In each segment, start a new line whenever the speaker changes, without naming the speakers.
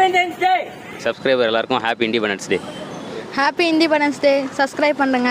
Independence day
subscriber எல்லாருக்கும் happy independence day
happy independence day subscribe பண்ணுங்க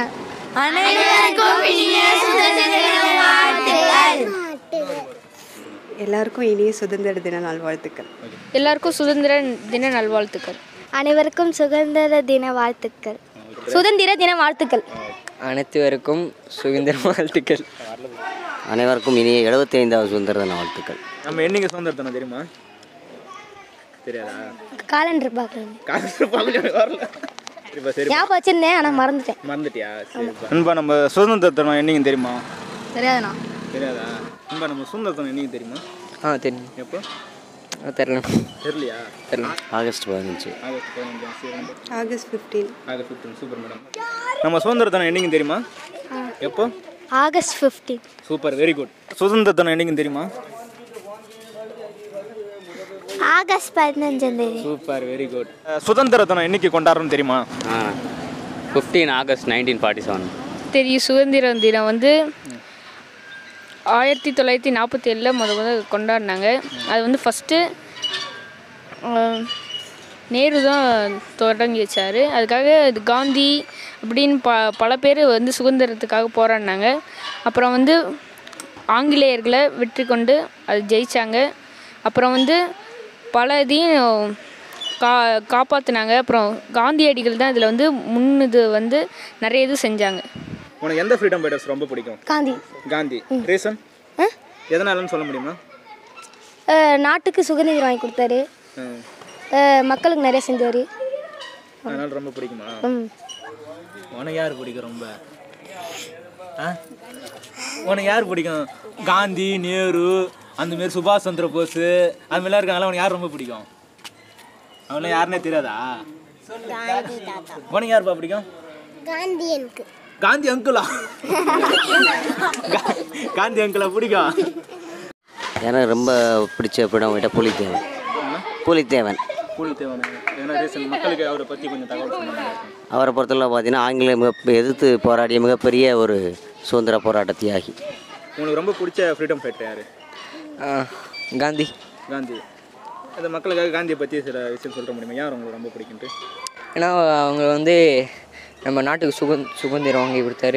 எல்லாருக்கும் இனிய சுதந்திர தின நல்வாழ்த்துக்கள்
எல்லாருக்கும் சுதந்திர தின நல்வாழ்த்துக்கள்
அனைவருக்கும் சுதந்திர தின வாழ்த்துக்கள் சுதந்திர தின வாழ்த்துக்கள்
அனைத்துவருக்கும் சுதந்திர வாழ்த்துக்கள்
அனைவருக்கும் இனிய எழுபத்தி ஐந்தாவது சுதந்திர தின வாழ்த்துக்கள்
நம்ம என்னைக்கு சுதந்திர தினம் தெரியுமா தெரியாதா
காலண்டர் பார்க்கணும்
காசு பார்க்கல வரல சரிப்பா சரி
ஞாபகம் வச்சிருந்தேன் ஆனால் மறந்துட்டேன்
மறந்துட்டியா சரிப்பா நண்பா நம்ம சுதந்திர தினம் என்னைக்கு தெரியுமா
தெரியாதுண்ணா
தெரியாதா நண்பா நம்ம சுதந்திர தினம் என்னைக்கு தெரியுமா
ஆ தெரியும்
எப்போ
ஆ, தெரியல
தெரியலையா
தெரியல
ஆகஸ்ட் பதினஞ்சு
ஆகஸ்ட் பதினஞ்சு சரி
August fifteen
August fifteen super madam நம்ம சுதந்திர தினம் என்னைக்கு தெரியுமா எப்போ
August fifteen
super very good சுதந்திர தினம் என்னைக்கு தெரியுமா
ஆகஸ்ட் பதினஞ்சாம் தேதி
சூப்பர் வெரி குட் சுதந்திர தினம் என்னைக்கு கொண்டாடுறோம் தெரியுமா
fifteen August nineteen forty seven
தெரியும் சுதந்திர தினம் வந்து ஆயிரத்தி தொள்ளாயிரத்தி நாற்பத்தி ஏழில் முத முத கொண்டாடினாங்க அது வந்து ஃபஸ்ட்டு நேரு தான் தொடங்கி வச்சார் அதுக்காக இது காந்தி அப்படின்னு ப பல பேர் வந்து சுதந்திரத்துக்காக போராடினாங்க அப்புறம் வந்து ஆங்கிலேயர்களை வெற்றி கொண்டு அது ஜெயித்தாங்க அப்புறம் வந்து பல இதையும் கா காப்பாற்றினாங்க அப்புறம் காந்தியடிகள் தான் இதில் வந்து முன்னிது வந்து நிறைய இது செஞ்சாங்க
உனக்கு எந்த ஃப்ரீடம் ஃபைட்டர்ஸ் ரொம்ப பிடிக்கும்
காந்தி
காந்தி ரீசன் எதனாலன்னு சொல்ல முடியுமா
அஹ், நாட்டுக்கு சுதந்திரம் வாங்கி கொடுத்தாரு
ம்.
அஹ், மக்களுக்கு நிறைய செஞ்சார்
அதனால ரொம்ப பிடிக்குமா
ம்
உனக்கு யார் பிடிக்கும் ரொம்ப ஆ உனக்கு யார் பிடிக்கும் காந்தி நேரு அந்த மாதிரி சுபாஷ் சந்திர போஸ் அந்த மாதிரிலாம் இருக்காங்களா உனக்கு யார் ரொம்ப பிடிக்கும் அவங்களாம் யாருன்னே தெரியாதா உனக்கு யாருப்பா பிடிக்கும்
காந்தி எனக்கு
காந்தி அங்குலா கா- காந்தி அங்குலா பிடிக்கும்
எனக்கு ரொம்ப பிடிச்ச படம் விட்ட புலித்தேவன் புலித்தேவன்
புலித்தேவன் ஏன்னா ரீசன் மக்களுக்கு அவரை பற்றி கொஞ்சம் தகவல் சொன்னாங்க
அவரை பொறுத்தவரை பார்த்தீங்கன்னா ஆங்கிலேய மிக எதிர்த்து போராடிய மிகப்பெரிய ஒரு சுதந்திர போராட்ட தியாகி
உங்களுக்கு ரொம்ப பிடிச்ச ஃப்ரீடம் ஃபைட்டர் யார்
ஆ, காந்தி
காந்தி அந்த மக்களுக்காக காந்தியை பற்றி சில விஷயம் சொல்ல முடியுமா யார் உங்களுக்கு ரொம்ப பிடிக்குன்ட்டு
ஏன்னா அவங்க வந்து நம்ம நாட்டுக்கு சுக சுதந்திரம் வாங்கி கொடுத்தாரு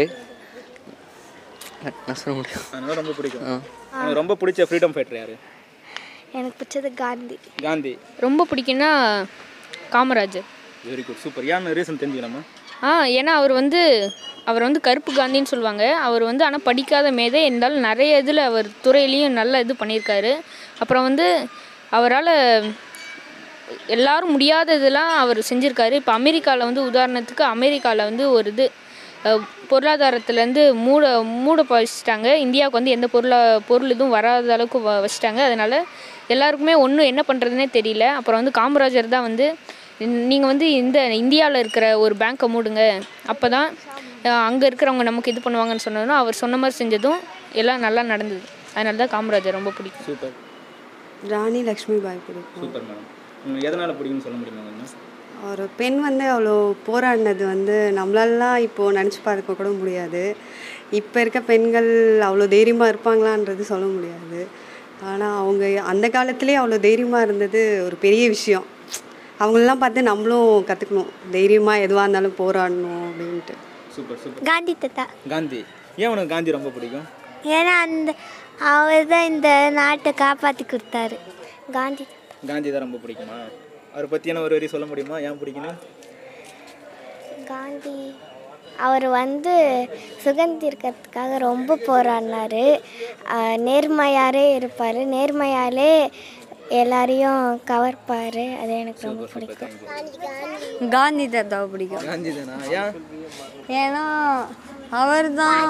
நான் சொல்ல முடியும்
அதனால ரொம்ப பிடிக்கும் எனக்கு ரொம்ப பிடிச்ச ஃப்ரீடம் ஃபைட்டர் யார்
எனக்கு பிடிச்சது காந்தி
காந்தி
ரொம்ப பிடிக்கும்னா காமராஜர்
வெரி குட் சூப்பர் ஏன்னு ரீசன் தெரிஞ்சுக்கலாமா
ஆ ஏன்னா அவர் வந்து அவர் வந்து கருப்பு காந்தின்னு சொல்லுவாங்க அவர் வந்து ஆனால் படிக்காத மேதை இருந்தாலும் நிறைய இதில் அவர் துறையிலையும் நல்ல இது பண்ணியிருக்காரு அப்புறம் வந்து அவரால் எல்லாரும் முடியாததெல்லாம் அவர் செஞ்சுருக்காரு இப்போ அமெரிக்காவில் வந்து உதாரணத்துக்கு அமெரிக்காவில் வந்து ஒரு இது அஹ், பொருளாதாரத்துலேருந்து மூட மூட வச்சுட்டாங்க இந்தியாவுக்கு வந்து எந்த பொருளா பொருள் இதுவும் வராத அளவுக்கு வ வச்சுட்டாங்க அதனால் எல்லாருக்குமே ஒன்றும் என்ன பண்ணுறதுனே தெரியல அப்புறம் வந்து காமராஜர் தான் வந்து நீங்கள் வந்து இந்த இந்தியாவில் இருக்கிற ஒரு பேங்க்கை மூடுங்க அப்போ தான் அங்கே இருக்கிறவங்க நமக்கு இது பண்ணுவாங்கன்னு சொன்னதும் அவர் சொன்ன மாதிரி செஞ்சதும் எல்லாம் நல்லா நடந்தது அதனால தான் காமராஜர் ரொம்ப பிடிக்கும்
சூப்பர்
ராணி லக்ஷ்மி பாய் பிடிக்கும்
சூப்பர் மேடம் உங்களுக்கு எதனால் பிடிக்கும்னு சொல்ல முடியுமா கொஞ்சம்
ஒரு பெண் வந்து அவ்வளோ போராடினது வந்து நம்மளாலலாம் இப்போது நினச்சி பார்க்க கூட முடியாது இப்போ இருக்க பெண்கள் அவ்வளோ தைரியமாக இருப்பாங்களான்றது சொல்ல முடியாது ஆனால் அவங்க அந்த காலத்துலேயே அவ்வளோ தைரியமாக இருந்தது ஒரு பெரிய விஷயம் அவங்களெல்லாம் பார்த்து நம்மளும் கற்றுக்கணும் தைரியமாக எதுவாக இருந்தாலும் போராடணும் அப்படின்ட்டு
சூப்பர் சூப்பர்
காந்தி தாத்தா
காந்தி ஏன் உனக்கு காந்தி ரொம்ப பிடிக்கும்
ஏன்னா அந்த அவர் தான் இந்த நாட்டை காப்பாற்றி கொடுத்தாரு காந்தி
காந்தி தான் ரொம்ப பிடிக்குமா அவரை பற்றியான ஒரு வரி சொல்ல முடியுமா ஏன் பிடிக்கணும்
காந்தி அவர் வந்து சுதந்திரத்துக்காக ரொம்ப போராடினார் நேர்மையாரே இருப்பார் நேர்மையாலே எல்லாரையும் கவர்ப்பார் அது எனக்கு ரொம்ப பிடிக்கும்
காந்தி தாத்தாவை பிடிக்கும்
காந்தி தானா ஏன்
ஏன்னா அவர் தான்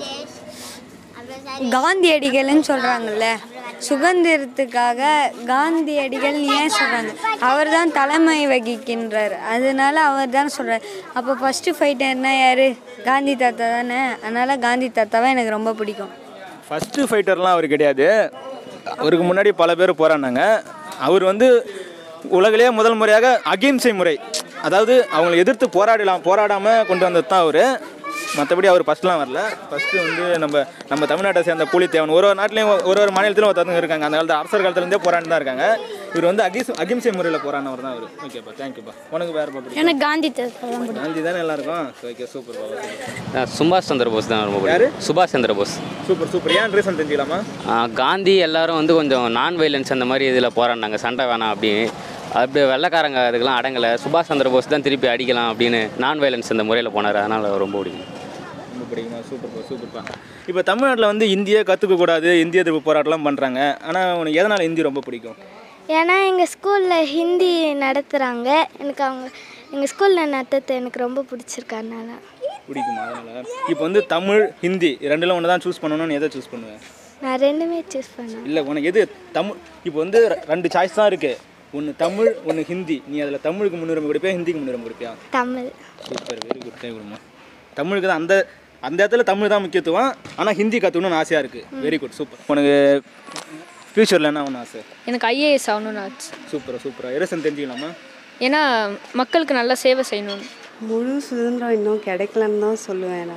காந்தியடிகள்னு சொல்கிறாங்கல்ல சுதந்திரத்துக்காக காந்தியடிகள் ஏன் சொல்கிறாங்க அவர் தான் தலைமை வகிக்கின்றார் அதனால அவர் தான் சொல்கிறார் அப்போ ஃபஸ்ட்டு ஃபைட்டர்னா யார் காந்தி தாத்தா தானே அதனால் காந்தி தாத்தாவை எனக்கு ரொம்ப பிடிக்கும்
ஃபஸ்ட்டு ஃபைட்டர்லாம் அவர் கிடையாது அவருக்கு முன்னாடி பல பேர் போராடினாங்க அவர் வந்து உலகிலேயே முதல் முறையாக அகிம்சை முறை அதாவது அவங்களை எதிர்த்து போராடலாம் போராடாமல் கொண்டு வந்தது தான் அவர் மற்றபடி அவர் ஃபஸ்ட்லாம் வரல ஃபஸ்ட்டு வந்து நம்ம நம்ம தமிழ்நாட்டை சேர்ந்த பூலித்தேவன் ஒரு ஒரு நாட்டிலையும் ஒரு ஒரு மாநிலத்திலும் ஒருத்தவங்க இருக்காங்க அந்த காலத்து அரசர் காலத்துலேருந்தே போராடி தான் இருக்காங்க இவர் வந்து அகிஸ் அகிம்சை முறையில் போராடினவர் தான் அவர் ஓகேப்பா தேங்க்யூப்பா உனக்கு வேறு பிடிக்கும்
எனக்கு காந்தி தான்
காந்தி தானே எல்லாருக்கும் ஓகே சூப்பர் பாபா
சுபாஷ் சந்திர போஸ் தான் ரொம்ப
யாரு?
பிடிக்கும் சுபாஷ் சந்திர போஸ்
சூப்பர் சூப்பர் ஏன் ரீசன் தெரிஞ்சுக்கலாமா
ஆ, காந்தி எல்லாரும் வந்து கொஞ்சம் நான் வைலன்ஸ் அந்த மாதிரி இதில் போராடினாங்க சண்டை வேணாம் அப்படின்னு அப்படி வெள்ளைக்காரங்க அதுக்கெல்லாம் அடங்கலை சுபாஷ் சந்திர போஸ் தான் திருப்பி அடிக்கலாம் அப்படின்னு நான் வைலன்ஸ் அந்த முறையில் போனார் அதனால் ரொம்ப பிடிக்கும்
ரொம்ப பிடிக்குமா சூப்பர்ப்பா சூப்பர்ப்பா இப்போ தமிழ்நாட்டில் வந்து இந்தியை கற்றுக்கக்கூடாது இந்திய எதிர்ப்பு போராட்டம்லாம் பண்ணுறாங்க ஆனால் உனக்கு எதனால் ஹிந்தி ரொம்ப பிடிக்கும்
ஏன்னா எங்கள் ஸ்கூலில் ஹிந்தி நடத்துகிறாங்க எனக்கு அவங்க எங்கள் ஸ்கூலில் நடத்துறது எனக்கு ரொம்ப பிடிச்சிருக்கு அதனால
பிடிக்குமா அதனால் இப்போ வந்து தமிழ் ஹிந்தி ரெண்டில் ஒன்று தான் சூஸ் பண்ணணும்னு நீ எதை சூஸ் பண்ணுவேன்
நான் ரெண்டுமே சூஸ் பண்ணேன்
இல்லை உனக்கு எது தமிழ் இப்போ வந்து ரெ- ரெண்டு சாய்ஸ் தான் இருக்குது ஒன்று தமிழ் ஒன்று ஹிந்தி நீ அதில் தமிழுக்கு முன்னுரிமை கொடுப்பியா ஹிந்திக்கு முன்னுரிமை கொடுப்பியா
Tamil
super very good time கொடுமா தமிழுக்கு தான் அந்த அந்த இடத்துல தமிழ் தான் முக்கியத்துவம் ஆனால் ஹிந்தி கற்றுக்கணும்னு ஆசையாக இருக்குது வெரி குட் சூப்பர் உனக்கு ஃப்யூச்சரில் என்ன ஒன்று ஆசை
எனக்கு ஐஏஎஸ் ஆகணும்னு ஆச்சு
சூப்பராக சூப்பராக எரசன் தெரிஞ்சுக்கலாமா
ஏன்னா மக்களுக்கு நல்லா சேவை செய்யணும்னு
முழு சுதந்திரம் இன்னும் கிடைக்கலன்னு தான் சொல்லுவேன்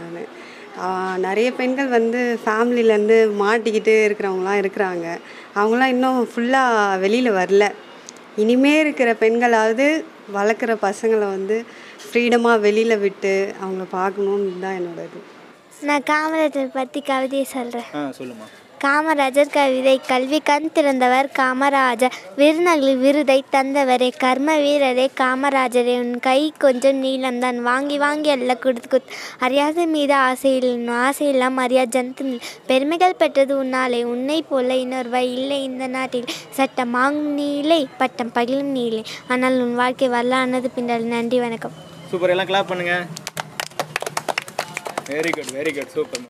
நான் நிறைய பெண்கள் வந்து ஃபேமிலிலேருந்து மாட்டிக்கிட்டு இருக்கிறவங்களாம் இருக்கிறாங்க அவங்களாம் இன்னும் ஃபுல்லாக வெளியில் வரல இனிமே இருக்கிற பெண்களாவது வளர்க்குற பசங்களை வந்து ஃப்ரீடமாக வெளியில் விட்டு அவங்கள பார்க்கணுன்னு தான் என்னோட இது
நான் காமராஜர் பற்றி கவிதையை சொல்கிறேன்
ஆ சொல்லுமா
காமராஜர் கவிதை கல்வி கண் திறந்தவர் காமராஜர் விருநகலி விருதை தந்தவரே கர்ம வீரரே காமராஜரே உன் கை கொஞ்சம் நீளம்தான் வாங்கி வாங்கி எல்லாம் கொடுத்து குத் அறியாத மீது ஆசையில் ஆசையெல்லாம் அறியா ஜந்து பெருமைகள் பெற்றது உன்னாலே உன்னை போல இன்னொருவா இல்லை இந்த நாட்டில் சட்டம் வாங்கும் நீலை பட்டம் பகிலும் நீலை ஆனால் உன் வாழ்க்கை வரலானது பின்னால் நன்றி வணக்கம்
சூப்பர் எல்லாம் கிளாப் பண்ணுங்க very good very good super